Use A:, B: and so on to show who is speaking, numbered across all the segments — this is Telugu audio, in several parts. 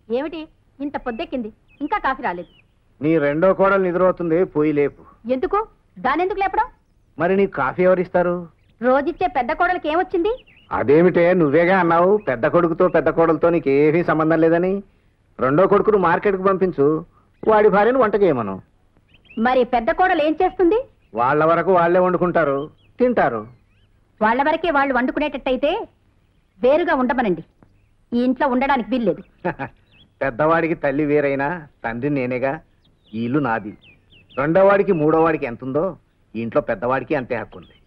A: ఏమిటి ఇంత పొద్దెక్కింది ఇంకా కాఫీ రాలేదు
B: నీ రెండో కోడలు నిద్రపోతుంది పోయి లేపు
A: ఎందుకు దానెందుకు లేపడం
B: మరి నీకు కాఫీ ఎవరిస్తారు
A: రోజిచ్చే పెద్ద కోడలికి ఏమొచ్చింది
B: అదేమిటే నువ్వేగా అన్నావు పెద్ద కొడుకుతో పెద్ద కోడలతో నీకేమీ సంబంధం లేదని రెండో కొడుకును మార్కెట్కు పంపించు వాడి భార్యను వంట చేయమను
A: మరి పెద్ద కోడలు ఏం చేస్తుంది
B: వాళ్ళ వరకు వాళ్ళే వండుకుంటారు తింటారు
A: వాళ్ళ వరకే వాళ్ళు వండుకునేటట్టయితే వేరుగా ఉండమనండి ఈ ఇంట్లో ఉండడానికి వీల్లేదు
B: పెద్దవాడికి తల్లి వేరైనా తండ్రి నేనేగా ఈ ఇల్లు నాది రెండో వాడికి మూడో వాడికి ఎంత ఉందో ఈ ఇంట్లో పెద్దవాడికి అంతే హక్కు ఉంది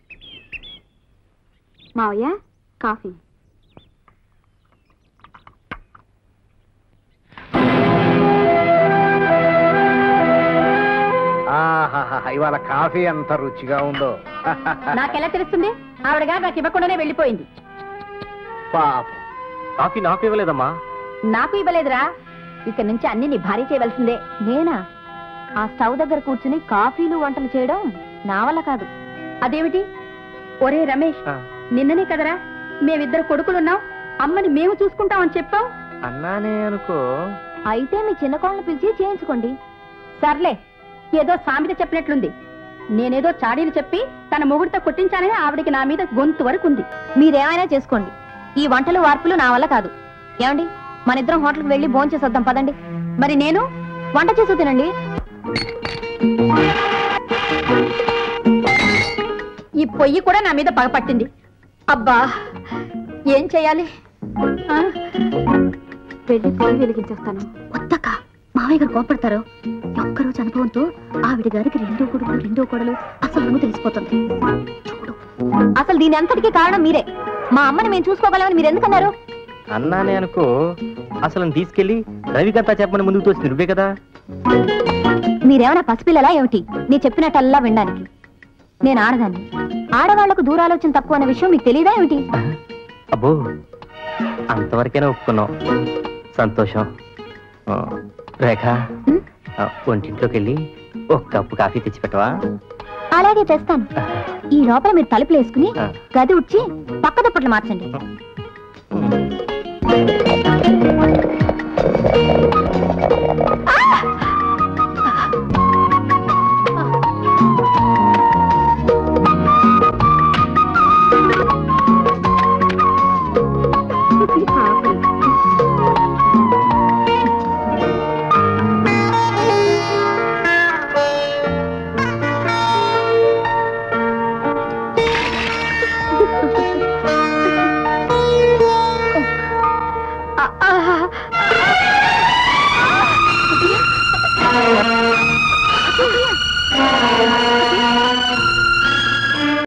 A: మావయ్య కాఫీ
B: ఆహాహా, ఇవాళ కాఫీ ఎంత రుచిగా ఉందో
A: నాకెలా తెలుస్తుంది ఆవిడగా నాకు ఇవ్వకుండానే వెళ్ళిపోయింది
B: పాపం
C: కాఫీ నాకు ఇవ్వలేదమ్మా
A: నాకు ఇవ్వలేదురా ఇక నుంచి అన్ని నీ భార్య చేయవలసిందే నేనా ఆ స్టవ్ దగ్గర కూర్చుని కాఫీలు వంటలు చేయడం నా వల్ల కాదు అదేమిటి ఒరే రమేష్ నిన్ననే కదరా మేమిద్దరు కొడుకులున్నాం అమ్మని మేము చూసుకుంటామని చెప్పాం
C: అన్నానే అనుకో
A: అయితే మీ చిన్న కోళ్ళని పిలిచి చేయించుకోండి సర్లే ఏదో సామెత చెప్పినట్లుంది నేనేదో చాడీలు చెప్పి తన మొగుడితో కొట్టించానని ఆవిడికి నా మీద గొంతు వరకు ఉంది మీరేమైనా చేసుకోండి ఈ వంటలు వార్పులు నా వల్ల కాదు ఏమండి మన ఇద్దరం హోటల్కి వెళ్ళి భోంచేసి చేసొద్దాం పదండి మరి నేను వంట చేసి తినండి ఈ పొయ్యి కూడా నా మీద పగపట్టింది అబ్బా ఏం చేయాలి ఆ? వెళ్ళి పొయ్యి వెలిగించేస్తాను వద్దక్క మావయ్య గారు కోపడతారు ఒక్కరోజు అనుభవంతో ఆవిడ గారికి రెండో కొడుకు రెండో కొడలు అసలు నువ్వు తెలిసిపోతుంది చూడు అసలు దీని అంతటికీ కారణం మీరే మా అమ్మని మేము చూసుకోగలమని మీరు ఎందుకన్నారు
C: అన్నానే అనుకో అసలు తీసుకెళ్లి రవికంతా చెప్పమని ముందుకు తోచింది నువ్వే కదా
A: మీరేమైనా పసిపిల్లలా ఏమిటి నీ చెప్పినట్టల్లా వినడానికి నేను ఆడదాన్ని ఆడవాళ్లకు దూరాలోచన తక్కువ అనే విషయం మీకు తెలియదా ఏమిటి
C: అబ్బో అంతవరకైనా ఒప్పుకున్నావు సంతోషం ఆ, రేఖ
A: ఉమ్,
C: ఆ, వంటింట్లోకి వెళ్ళి ఒక కప్పు కాఫీ తెచ్చిపెట్టవా
A: అలాగే తెస్తాను ఈ లోపల మీరు తలుపులు వేసుకుని
C: ఆ.
A: గది ఉచ్చి పక్క దుప్పట్లు మార్చండి ఆ, ఆ,